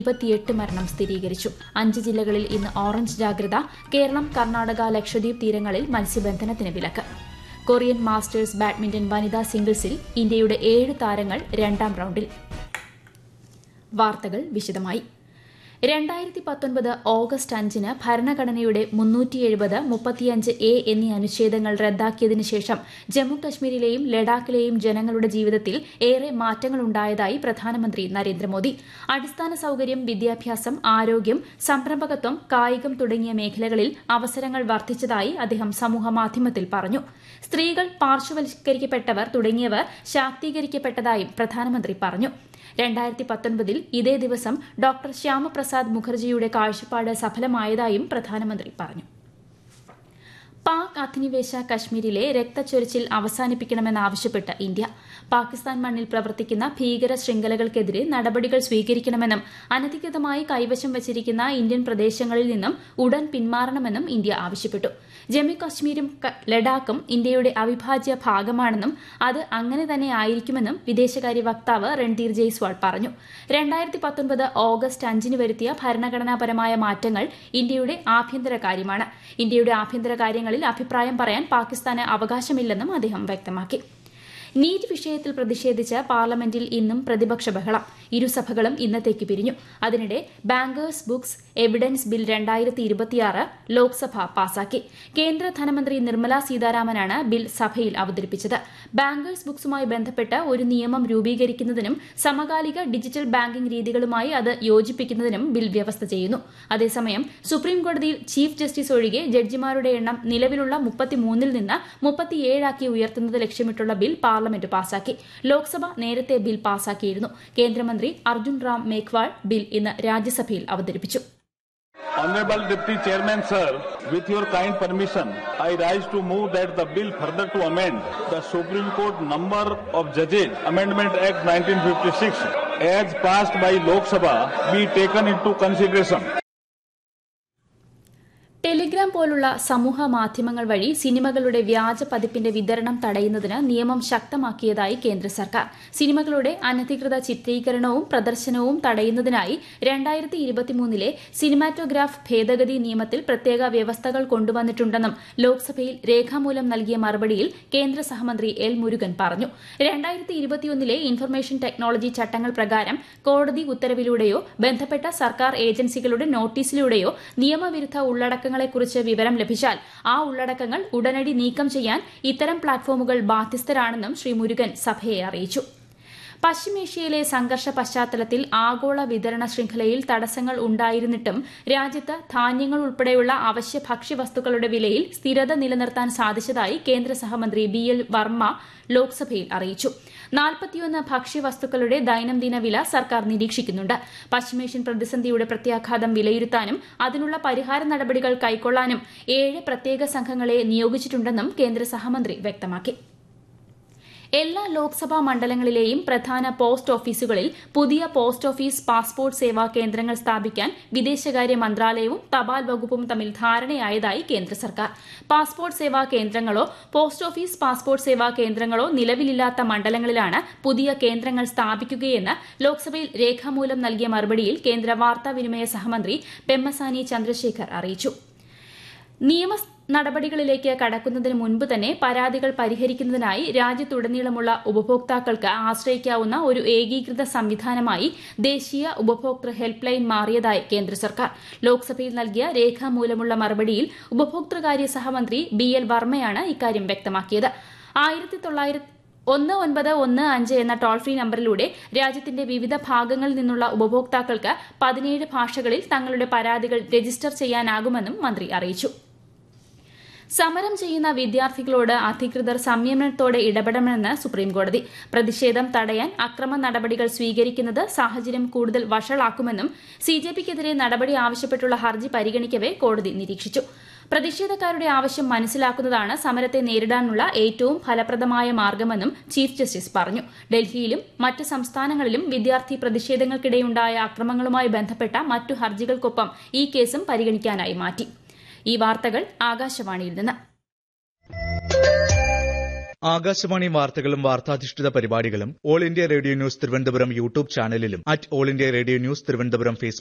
ഇരുപത്തിയെട്ട് മരണം സ്ഥിരീകരിച്ചു അഞ്ച് ജില്ലകളിൽ ഇന്ന് ഓറഞ്ച് ജാഗ്രത കേരളം കർണാടക ലക്ഷദ്വീപ് തീരങ്ങളിൽ മത്സ്യബന്ധനത്തിന് വിലക്ക് കൊറിയൻ മാസ്റ്റേഴ്സ് ബാഡ്മിന്റൺ വനിതാ സിംഗിൾസിൽ ഇന്ത്യയുടെ ഏഴ് താരങ്ങൾ രണ്ടാം റൌണ്ടിൽ വാർത്തകൾ വിശദമായി രണ്ടായിരത്തി പത്തൊൻപത് ഓഗസ്റ്റ് അഞ്ചിന് ഭരണഘടനയുടെ മുന്നൂറ്റി എഴുപത് മുപ്പത്തിയഞ്ച് എ എന്നീ അനുച്ഛേദങ്ങൾ റദ്ദാക്കിയതിനു ശേഷം ജമ്മു കശ്മീരിലെയും ലഡാക്കിലെയും ജനങ്ങളുടെ ജീവിതത്തിൽ ഏറെ മാറ്റങ്ങളുണ്ടായതായി പ്രധാനമന്ത്രി നരേന്ദ്രമോദി അടിസ്ഥാന സൌകര്യം വിദ്യാഭ്യാസം ആരോഗ്യം സംരംഭകത്വം കായികം തുടങ്ങിയ മേഖലകളിൽ അവസരങ്ങൾ വർദ്ധിച്ചതായി അദ്ദേഹം സമൂഹമാധ്യമത്തിൽ പറഞ്ഞു സ്ത്രീകൾ പാർശ്വവൽക്കരിക്കപ്പെട്ടവർ തുടങ്ങിയവർ ശാക്തീകരിക്കപ്പെട്ടതായും പ്രധാനമന്ത്രി പറഞ്ഞു രണ്ടായിരത്തി പത്തൊൻപതിൽ ഇതേ ദിവസം ഡോക്ടർ ശ്യാമപ്രസാദ് മുഖർജിയുടെ കാഴ്ചപ്പാട് സഫലമായതായും പ്രധാനമന്ത്രി പറഞ്ഞു പാക് അധിനിവേശ കശ്മീരിലെ രക്തച്ചൊരിച്ചിൽ അവസാനിപ്പിക്കണമെന്നാവശ്യപ്പെട്ട് ഇന്ത്യ പാകിസ്ഥാൻ മണ്ണിൽ പ്രവർത്തിക്കുന്ന ഭീകര ശൃംഖലകൾക്കെതിരെ നടപടികൾ സ്വീകരിക്കണമെന്നും അനധികൃതമായി കൈവശം വച്ചിരിക്കുന്ന ഇന്ത്യൻ പ്രദേശങ്ങളിൽ നിന്നും ഉടൻ പിന്മാറണമെന്നും ഇന്ത്യ ആവശ്യപ്പെട്ടു ജമ്മു കശ്മീരും ലഡാക്കും ഇന്ത്യയുടെ അവിഭാജ്യ ഭാഗമാണെന്നും അത് അങ്ങനെ തന്നെ ആയിരിക്കുമെന്നും വിദേശകാര്യ വക്താവ് രൺധീർ ജയ്സ്വാൾ പറഞ്ഞു രണ്ടായിരത്തി പത്തൊൻപത് ഓഗസ്റ്റ് അഞ്ചിന് വരുത്തിയ ഭരണഘടനാപരമായ മാറ്റങ്ങൾ ഇന്ത്യയുടെ ആഭ്യന്തര കാര്യമാണ് ഇന്ത്യയുടെ ആഭ്യന്തര കാര്യങ്ങളിൽ അഭിപ്രായം പറയാൻ പാകിസ്ഥാന് അവകാശമില്ലെന്നും അദ്ദേഹം വ്യക്തമാക്കി നീറ്റ് വിഷയത്തിൽ പ്രതിഷേധിച്ച് പാർലമെന്റിൽ ഇന്നും പ്രതിപക്ഷ ബഹളം ഇരുസഭകളും ഇന്നത്തേക്ക് പിരിഞ്ഞു അതിനിടെ ബാങ്കേഴ്സ് ബുക്സ് എവിഡൻസ് ബിൽ രണ്ടായിരത്തി ഇരുപത്തിയാറ് ലോക്സഭ പാസാക്കി കേന്ദ്ര ധനമന്ത്രി നിർമ്മല സീതാരാമനാണ് ബിൽ സഭയിൽ അവതരിപ്പിച്ചത് ബാങ്കേഴ്സ് ബുക്സുമായി ബന്ധപ്പെട്ട് ഒരു നിയമം രൂപീകരിക്കുന്നതിനും സമകാലിക ഡിജിറ്റൽ ബാങ്കിംഗ് രീതികളുമായി അത് യോജിപ്പിക്കുന്നതിനും ബിൽ വ്യവസ്ഥ ചെയ്യുന്നു അതേസമയം സുപ്രീംകോടതിയിൽ ചീഫ് ജസ്റ്റിസ് ഒഴികെ ജഡ്ജിമാരുടെ എണ്ണം നിലവിലുള്ള മുപ്പത്തിമൂന്നിൽ നിന്ന് മുപ്പത്തിയേഴാക്കി ഉയർത്തുന്നത് ലക്ഷ്യമിട്ടുള്ള ബിൽ പാർലമെന്റ് പാസാക്കി ലോക്സഭ നേരത്തെ ബിൽ പാസാക്കിയിരുന്നു കേന്ദ്രമന്ത്രി അർജുൻ റാം മേഘ്വാൾ ബിൽ ഇന്ന് രാജ്യസഭയിൽ അവതരിപ്പിച്ചു Honorable Deputy Chairman, sir, with your kind permission, I rise to move that the bill further to amend the Supreme Court number of judges Amendment Act 1956 as passed by Lok Sabha be taken into consideration. Telegram പോലുള്ള സമൂഹ മാധ്യമങ്ങൾ വഴി സിനിമകളുടെ വ്യാജ പതിപ്പിന്റെ വിതരണം തടയുന്നതിന് നിയമം ശക്തമാക്കിയതായി കേന്ദ്ര സർക്കാർ സിനിമകളുടെ അനധികൃത ചിത്രീകരണവും പ്രദർശനവും തടയുന്നതിനായി രണ്ടായിരത്തി ഇരുപത്തിമൂന്നിലെ സിനിമാറ്റോഗ്രാഫ് ഭേദഗതി നിയമത്തിൽ പ്രത്യേക വ്യവസ്ഥകൾ കൊണ്ടുവന്നിട്ടുണ്ടെന്നും ലോക്സഭയിൽ രേഖാമൂലം നൽകിയ മറുപടിയിൽ കേന്ദ്ര സഹമന്ത്രി എൽ മുരുകൻ പറഞ്ഞു രണ്ടായിരത്തി ഇരുപത്തിയൊന്നിലെ ഇൻഫർമേഷൻ ടെക്നോളജി ചട്ടങ്ങൾ പ്രകാരം കോടതി ഉത്തരവിലൂടെയോ ബന്ധപ്പെട്ട സർക്കാർ ഏജൻസികളുടെ നോട്ടീസിലൂടെയോ നിയമവിരുദ്ധ ഉള്ളടക്കങ്ങൾ ഉള്ളടക്കങ്ങളെക്കുറിച്ച് വിവരം ലഭിച്ചാൽ ആ ഉള്ളടക്കങ്ങൾ ഉടനടി നീക്കം ചെയ്യാൻ ഇത്തരം പ്ലാറ്റ്ഫോമുകൾ ബാധ്യസ്ഥരാണെന്നും ശ്രീ മുരുകൻ സഭയെ അറിയിച്ചു പശ്ചിമേഷ്യയിലെ സംഘർഷ പശ്ചാത്തലത്തിൽ ആഗോള വിതരണ ശൃംഖലയിൽ തടസ്സങ്ങൾ ഉണ്ടായിരുന്നിട്ടും രാജ്യത്ത് ധാന്യങ്ങൾ ഉൾപ്പെടെയുള്ള അവശ്യ ഭക്ഷ്യവസ്തുക്കളുടെ വിലയിൽ സ്ഥിരത നിലനിർത്താൻ സാധിച്ചതായി കേന്ദ്ര സഹമന്ത്രി ബി എൽ വർമ്മ ലോക്സഭയിൽ അറിയിച്ചു നാൽപ്പത്തിയൊന്ന് ഭക്ഷ്യവസ്തുക്കളുടെ ദൈനംദിന വില സർക്കാർ നിരീക്ഷിക്കുന്നുണ്ട് പശ്ചിമേഷ്യൻ പ്രതിസന്ധിയുടെ പ്രത്യാഘാതം വിലയിരുത്താനും അതിനുള്ള പരിഹാര നടപടികൾ കൈക്കൊള്ളാനും ഏഴ് പ്രത്യേക സംഘങ്ങളെ നിയോഗിച്ചിട്ടുണ്ടെന്നും കേന്ദ്ര സഹമന്ത്രി വ്യക്തമാക്കി എല്ലാ ലോക്സഭാ മണ്ഡലങ്ങളിലെയും പ്രധാന പോസ്റ്റ് ഓഫീസുകളിൽ പുതിയ പോസ്റ്റ് ഓഫീസ് പാസ്പോർട്ട് സേവാ കേന്ദ്രങ്ങൾ സ്ഥാപിക്കാൻ വിദേശകാര്യ മന്ത്രാലയവും തപാൽ വകുപ്പും തമ്മിൽ ധാരണയായതായി കേന്ദ്ര സർക്കാർ പാസ്പോർട്ട് സേവാ കേന്ദ്രങ്ങളോ പോസ്റ്റ് ഓഫീസ് പാസ്പോർട്ട് സേവാ കേന്ദ്രങ്ങളോ നിലവിലില്ലാത്ത മണ്ഡലങ്ങളിലാണ് പുതിയ കേന്ദ്രങ്ങൾ സ്ഥാപിക്കുകയെന്ന് ലോക്സഭയിൽ രേഖാമൂലം നൽകിയ മറുപടിയിൽ കേന്ദ്ര വാർത്താവിനിമയ സഹമന്ത്രി പെമ്മസാനി ചന്ദ്രശേഖർ അറിയിച്ചു നിയമ നടപടികളിലേക്ക് കടക്കുന്നതിന് മുൻപ് തന്നെ പരാതികൾ പരിഹരിക്കുന്നതിനായി രാജ്യത്തുടനീളമുള്ള ഉപഭോക്താക്കൾക്ക് ആശ്രയിക്കാവുന്ന ഒരു ഏകീകൃത സംവിധാനമായി ദേശീയ ഉപഭോക്തൃ ഹെൽപ്പ് ലൈൻ മാറിയതായി കേന്ദ്ര സർക്കാർ ലോക്സഭയിൽ നൽകിയ രേഖാമൂലമുള്ള മറുപടിയിൽ ഉപഭോക്തൃകാര്യ സഹമന്ത്രി ബി എൽ വർമ്മയാണ് ഇക്കാര്യം വ്യക്തമാക്കിയത് ആയിരത്തി തൊള്ളായിരത്തി ഒന്ന് ഒൻപത് ഒന്ന് അഞ്ച് എന്ന ടോൾ ഫ്രീ നമ്പറിലൂടെ രാജ്യത്തിന്റെ വിവിധ ഭാഗങ്ങളിൽ നിന്നുള്ള ഉപഭോക്താക്കൾക്ക് പതിനേഴ് ഭാഷകളിൽ തങ്ങളുടെ പരാതികൾ രജിസ്റ്റർ ചെയ്യാനാകുമെന്നും മന്ത്രി അറിയിച്ചു സമരം ചെയ്യുന്ന വിദ്യാർത്ഥികളോട് അധികൃതർ സംയമനത്തോടെ ഇടപെടണമെന്ന് സുപ്രീംകോടതി പ്രതിഷേധം തടയാൻ അക്രമ നടപടികൾ സ്വീകരിക്കുന്നത് സാഹചര്യം കൂടുതൽ വഷളാക്കുമെന്നും സിജെപിക്കെതിരെ നടപടി ആവശ്യപ്പെട്ടുള്ള ഹർജി പരിഗണിക്കവെ കോടതി നിരീക്ഷിച്ചു പ്രതിഷേധക്കാരുടെ ആവശ്യം മനസ്സിലാക്കുന്നതാണ് സമരത്തെ നേരിടാനുള്ള ഏറ്റവും ഫലപ്രദമായ മാർഗമെന്നും ചീഫ് ജസ്റ്റിസ് പറഞ്ഞു ഡൽഹിയിലും മറ്റ് സംസ്ഥാനങ്ങളിലും വിദ്യാർത്ഥി പ്രതിഷേധങ്ങൾക്കിടെയുണ്ടായ അക്രമങ്ങളുമായി ബന്ധപ്പെട്ട മറ്റു ഹർജികൾക്കൊപ്പം ഈ കേസും പരിഗണിക്കാനായി മാറ്റി ഈ വാർത്തകൾ ആകാശവാണിയിൽ നിന്ന് ആകാശവാണി വാർത്തകളും വാർത്താധിഷ്ഠിത പരിപാടികളും All India Radio News Thiruvananthapuram YouTube ചാനലിലും at All India Radio News Thiruvananthapuram Facebook